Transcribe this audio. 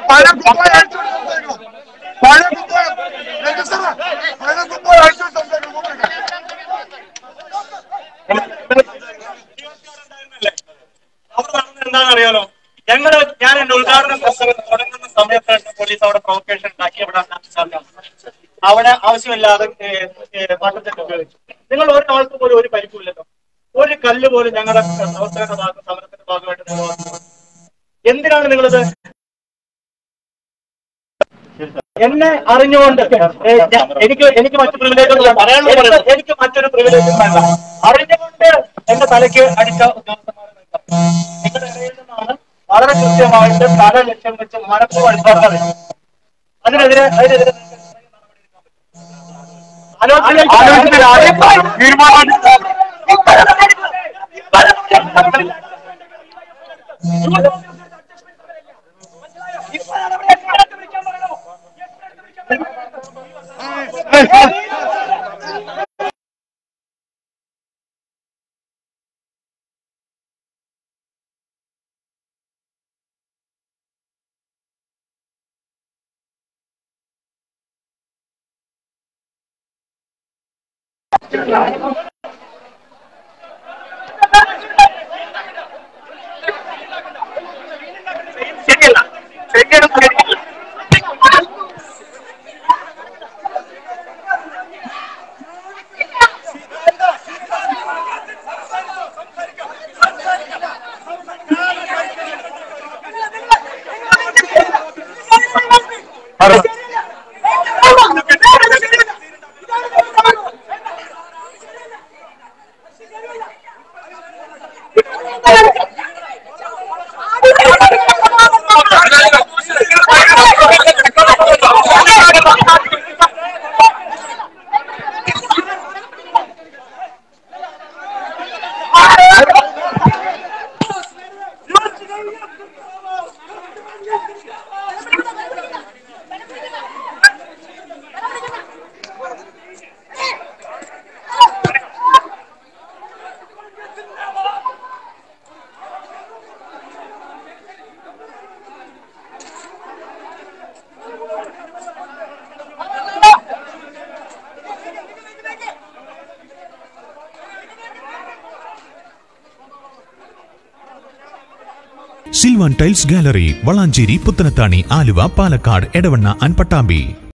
പഴയ കുപ്പായം അഴിച്ചു സംസാരിക്കണം പഴയ കുപ്പായം രജിസ്റ്റർ പഴയ കുപ്പായം അഴിച്ചു സംസാരിക്കണം മൂപ്പർക്ക്. അവിടെ നടന്നത് എന്താണെന്ന് അറിയാലോ ഞങ്ങള് ഞാൻ എന്റെ ഉദ്ഘാടന പ്രസംഗം തുടങ്ങുന്ന സമയത്ത് പോലീസ് അവിടെ പ്രൊവക്കേഷൻ ഉണ്ടാക്കി അവിടെ നടത്തിച്ചാൽ അവിടെ ആവശ്യമില്ലാതെ പട്ടത്തൊക്കെ ഉപയോഗിച്ചു നിങ്ങൾ ഒരാൾക്ക് പോലും ഒരു പരിക്കുമില്ലല്ലോ ഒരു കല്ല് പോലും ഞങ്ങളുടെ പ്രവർത്തകരുടെ ഭാഗം സമരത്തിന്റെ ഭാഗമായിട്ട് നിങ്ങൾ വന്നത്. എന്തിനാണ് നിങ്ങളിത് എന്നെ അറിഞ്ഞുകൊണ്ട് ഏ, ഞാൻ- എനിക്ക് എനിക്ക് മറ്റു പ്രിവിലേജുകൾ എനിക്ക് എനിക്ക് മറ്റൊരു പ്രിവിലേജും വേണ്ട അറിഞ്ഞുകൊണ്ട് എന്റെ തലയ്ക്ക് അടിച്ച ഉദ്യോഗസ്ഥന്മാരെ നിൽക്കാം. നിങ്ങളുടെ ഇടയിൽ നിന്നാണ് വളരെ കൃത്യമായിട്ട് പല ലക്ഷ്യം വെച്ച് മനപ്പ് അടിച്ചത് അതിനെതിരെ അതിനെതിരെ ആലോചിച്ചിട്ട് ആദ്യം തീരുമാനം ശരിയല്ല ശരിയാണ് ശരിയല്ല Silvan tiles gallery Valanchery Puthanathani Aluva Palakkad Edavanna and Pattambi